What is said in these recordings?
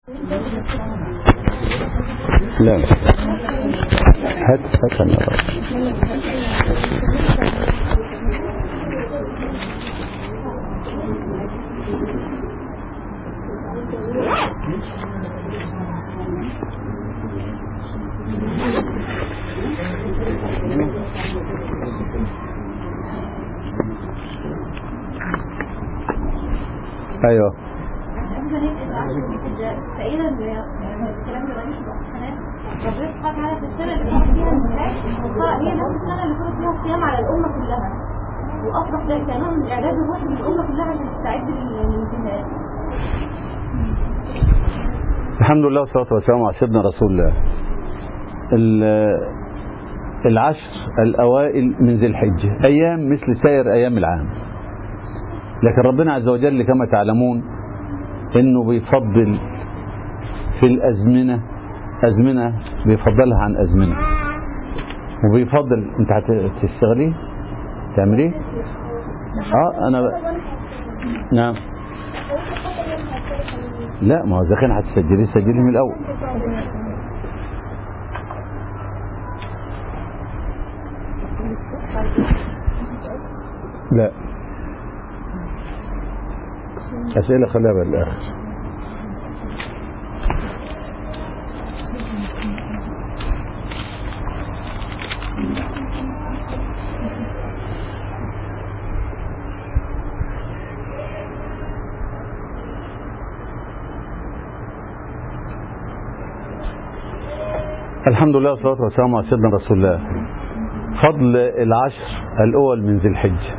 لا هات هات النظر ايوه فإذا الكلام ده ماليش ربنا سبحانه وتعالى في السنة اللي فرض فيها النفاق هي نفس السنة اللي فرض فيها الصيام على الأمة كلها وأصبح ده كنوع من إعداد الروح للأمة كلها عشان تستعد للانتهاء الحمد لله والصلاة والسلام على سيدنا رسول الله ال- العشر الأوائل من ذي الحجة أيام مثل سائر أيام العام لكن ربنا عز وجل كما تعلمون انه بيفضل في الازمنه ازمنه بيفضلها عن ازمنه وبيفضل انت هتشتغلي تعملي ايه اه انا ب... نعم لا ما هو اذا كان هتسجلي سجلي من الاول لا أسئلة خليها بالآخر الحمد لله والصلاة والسلام على سيدنا رسول الله فضل العشر الأول من ذي الحجة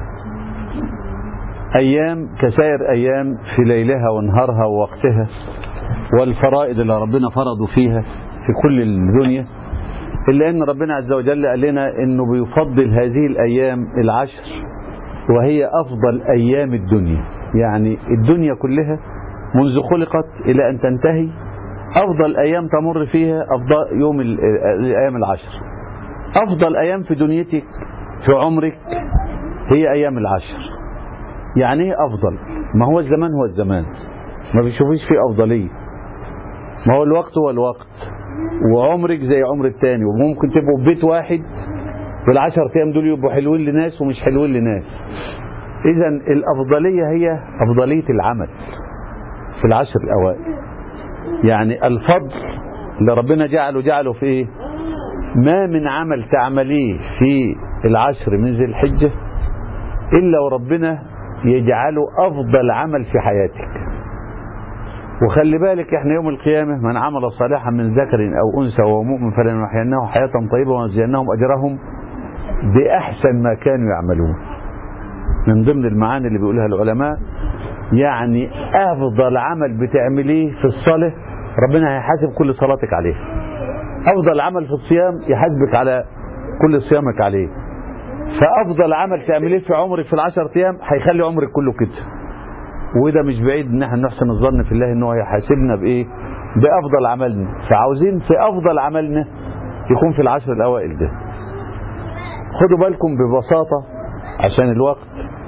أيام كسائر أيام في ليلها ونهارها ووقتها والفرائض اللي ربنا فرضوا فيها في كل الدنيا إلا أن ربنا عز وجل قال لنا أنه بيفضل هذه الأيام العشر وهي أفضل أيام الدنيا يعني الدنيا كلها منذ خلقت إلى أن تنتهي أفضل أيام تمر فيها أفضل يوم ال- الأيام العشر أفضل أيام في دنيتك في عمرك هي أيام العشر يعني ايه افضل ما هو الزمان هو الزمان ما بيشوفيش فيه افضليه ما هو الوقت هو الوقت وعمرك زي عمر التاني وممكن تبقوا في بيت واحد والعشر ايام دول يبقوا حلوين لناس ومش حلوين لناس اذا الافضليه هي افضليه العمل في العشر الاوائل يعني الفضل اللي ربنا جعله جعله في ايه ما من عمل تعمليه في العشر من ذي الحجه الا وربنا يجعله افضل عمل في حياتك وخلي بالك احنا يوم القيامه من عمل صالحا من ذكر او انثى وهو مؤمن فلنحيينه حياه طيبه ونجزينهم اجرهم باحسن ما كانوا يعملون من ضمن المعاني اللي بيقولها العلماء يعني افضل عمل بتعمليه في الصلاه ربنا هيحاسب كل صلاتك عليه افضل عمل في الصيام يحاسبك على كل صيامك عليه فافضل عمل تعمليه في عمرك في العشر ايام هيخلي عمرك كله كده وده مش بعيد ان احنا نحسن الظن في الله ان هو هيحاسبنا بايه بافضل عملنا فعاوزين في افضل عملنا يكون في العشر الاوائل ده خدوا بالكم ببساطه عشان الوقت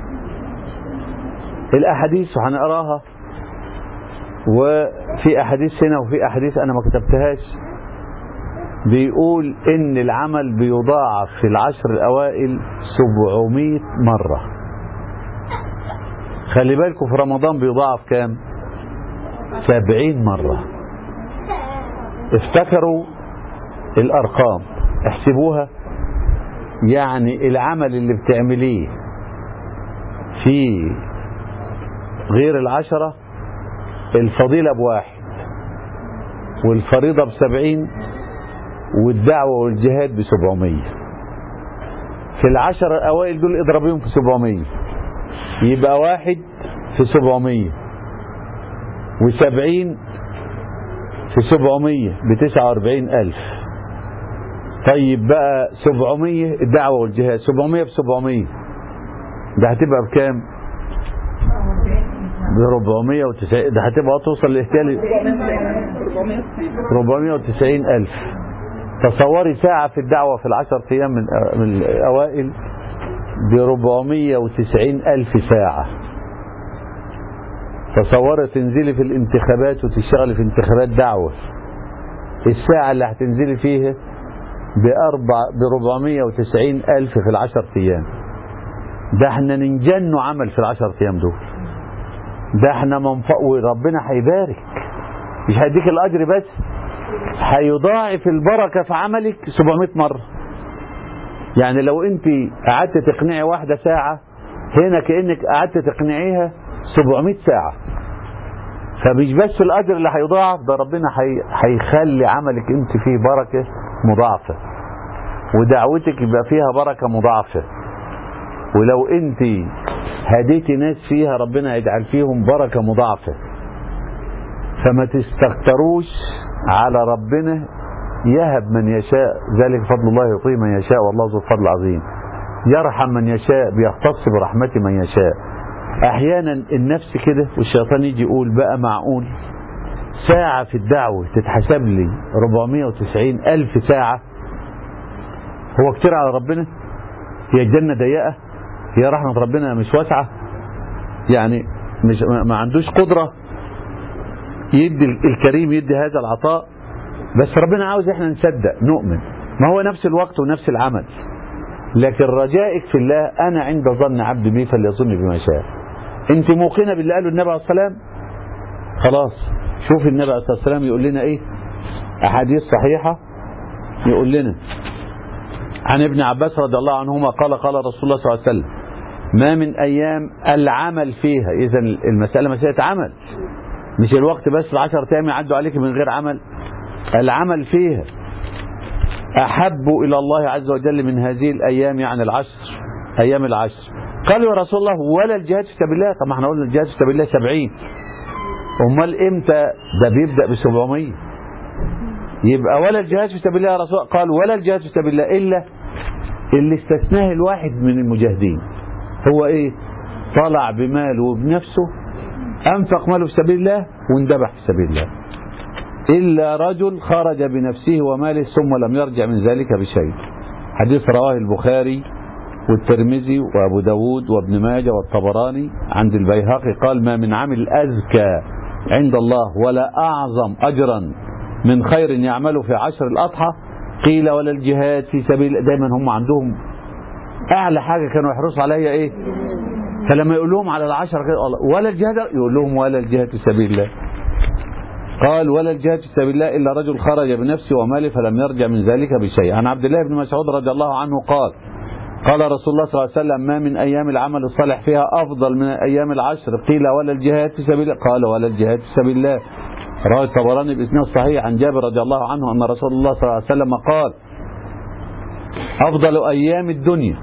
الاحاديث وهنقراها وفي احاديث هنا وفي احاديث انا ما كتبتهاش بيقول ان العمل بيضاعف في العشر الاوائل 700 مرة خلي بالكم في رمضان بيضاعف كام 70 مرة افتكروا الارقام احسبوها يعني العمل اللي بتعمليه في غير العشرة الفضيلة بواحد والفريضة بسبعين والدعوة والجهاد ب 700 في العشر الأوائل دول اضربيهم في 700 يبقى واحد في 700 و70 في 700 ب 49 ألف طيب بقى 700 الدعوة والجهاد 700 في 700 ده هتبقى بكام؟ ب 490 ده هتبقى توصل لاهتال 490 ألف تصوري ساعة في الدعوة في العشر أيام من من الأوائل ب 490 ألف ساعة تصوري تنزلي في الانتخابات وتشتغلي في انتخابات دعوة الساعة اللي هتنزلي فيها بأربع بربعمية وتسعين ألف في العشر أيام ده احنا ننجن عمل في العشر أيام دول ده احنا منفق وربنا هيبارك مش هيديك الأجر بس هيضاعف البركة في عملك 700 مرة يعني لو انت قعدت تقنعي واحدة ساعة هنا كأنك قعدت تقنعيها 700 ساعة فمش بس الأجر اللي هيضاعف ده ربنا هي- هيخلي عملك انت فيه بركة مضاعفة ودعوتك يبقى فيها بركة مضاعفة ولو انت هديتي ناس فيها ربنا يجعل فيهم بركة مضاعفة فما تستكتروش على ربنا يهب من يشاء ذلك فضل الله يعطيه من يشاء والله ذو الفضل العظيم يرحم من يشاء بيختص برحمته من يشاء احيانا النفس كده والشيطان يجي يقول بقى معقول ساعة في الدعوة تتحسب لي 490 ألف ساعة هو كتير على ربنا هي الجنة ضيقة هي رحمة ربنا مش واسعة يعني مش ما- ما عندوش قدرة يدي الكريم يدي هذا العطاء بس ربنا عاوز احنا نصدق نؤمن ما هو نفس الوقت ونفس العمل لكن رجائك في الله انا عند ظن عبد بي فليظن بما شاء انت موقنه باللي قاله النبي عليه الصلاه والسلام خلاص شوف النبي عليه الصلاه والسلام يقول لنا ايه احاديث صحيحه يقول لنا عن ابن عباس رضي الله عنهما قال قال رسول الله صلى الله عليه وسلم ما من ايام العمل فيها اذا المساله مساله عمل مش الوقت بس العشر ايام يعدوا عليك من غير عمل العمل فيها أحب إلى الله عز وجل من هذه الأيام يعني العشر أيام العشر قالوا يا رسول الله ولا الجهاد في سبيل الله طب ما احنا قلنا الجهاد في سبيل الله سبعين أمال إمتى ده بيبدأ بسبعمية يبقى ولا الجهاد في سبيل الله يا رسول الله قال ولا الجهاد في سبيل الله إلا اللي استثناه الواحد من المجاهدين هو إيه طلع بماله وبنفسه أنفق ماله في سبيل الله واندبح في سبيل الله إلا رجل خرج بنفسه وماله ثم لم يرجع من ذلك بشيء حديث رواه البخاري والترمذي وأبو داود وابن ماجه والطبراني عند البيهقي قال ما من عمل أزكى عند الله ولا أعظم أجرا من خير يعمله في عشر الأضحى قيل ولا الجهاد في سبيل دايما هم عندهم أعلى حاجة كانوا يحرصوا عليها إيه فلما يقول لهم على العشر كده ولا الجهاد يقول لهم ولا الجهاد في سبيل الله قال ولا الجهاد في سبيل الله إلا رجل خرج بنفسه وماله فلم يرجع من ذلك بشيء عن عبد الله بن مسعود رضي الله عنه قال قال رسول الله صلى الله عليه وسلم ما من أيام العمل الصالح فيها أفضل من أيام العشر قيل ولا الجهاد في سبيل الله قال ولا الجهاد في سبيل الله رواه الطبراني بإسناد صحيح عن جابر رضي الله عنه أن رسول الله صلى الله عليه وسلم قال أفضل أيام الدنيا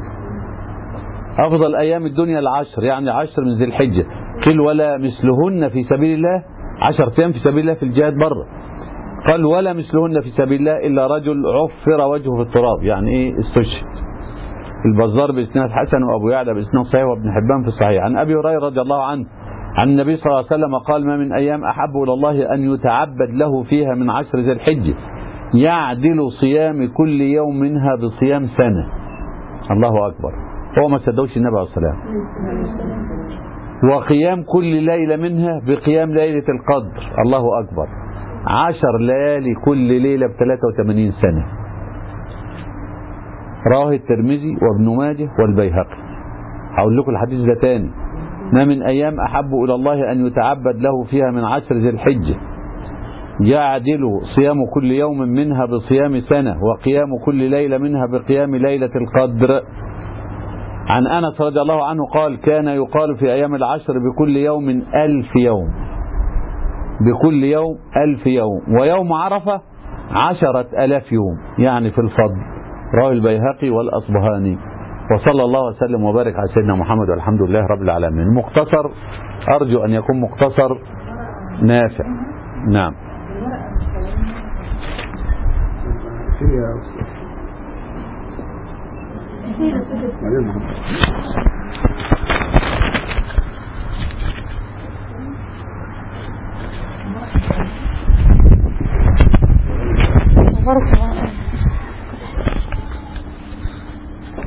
أفضل أيام الدنيا العشر يعني عشر من ذي الحجة قيل ولا مثلهن في سبيل الله عشر أيام في سبيل الله في الجهاد بره قال ولا مثلهن في سبيل الله إلا رجل عفر وجهه في التراب يعني إيه استشهد البزار بإسناد حسن وأبو يعلى بإسناد صحيح وابن حبان في الصحيح عن أبي هريرة رضي الله عنه عن النبي صلى الله عليه وسلم قال ما من أيام أحب إلى الله أن يتعبد له فيها من عشر ذي الحجة يعدل صيام كل يوم منها بصيام سنة الله أكبر هو ما صدقوش النبي عليه الصلاة والسلام وقيام كل ليلة منها بقيام ليلة القدر الله أكبر عشر ليالي كل ليلة ب 83 سنة رواه الترمذي وابن ماجه والبيهقي هقول لكم الحديث ده تاني ما من أيام أحب إلى الله أن يتعبد له فيها من عشر ذي الحجة يعدل صيام كل يوم منها بصيام سنة وقيام كل ليلة منها بقيام ليلة القدر عن أنس رضي الله عنه قال كان يقال في أيام العشر بكل يوم ألف يوم بكل يوم ألف يوم ويوم عرفة عشرة ألاف يوم يعني في الفضل رواه البيهقي والأصبهاني وصلى الله وسلم وبارك على سيدنا محمد والحمد لله رب العالمين مختصر أرجو أن يكون مختصر نافع نعم بعدين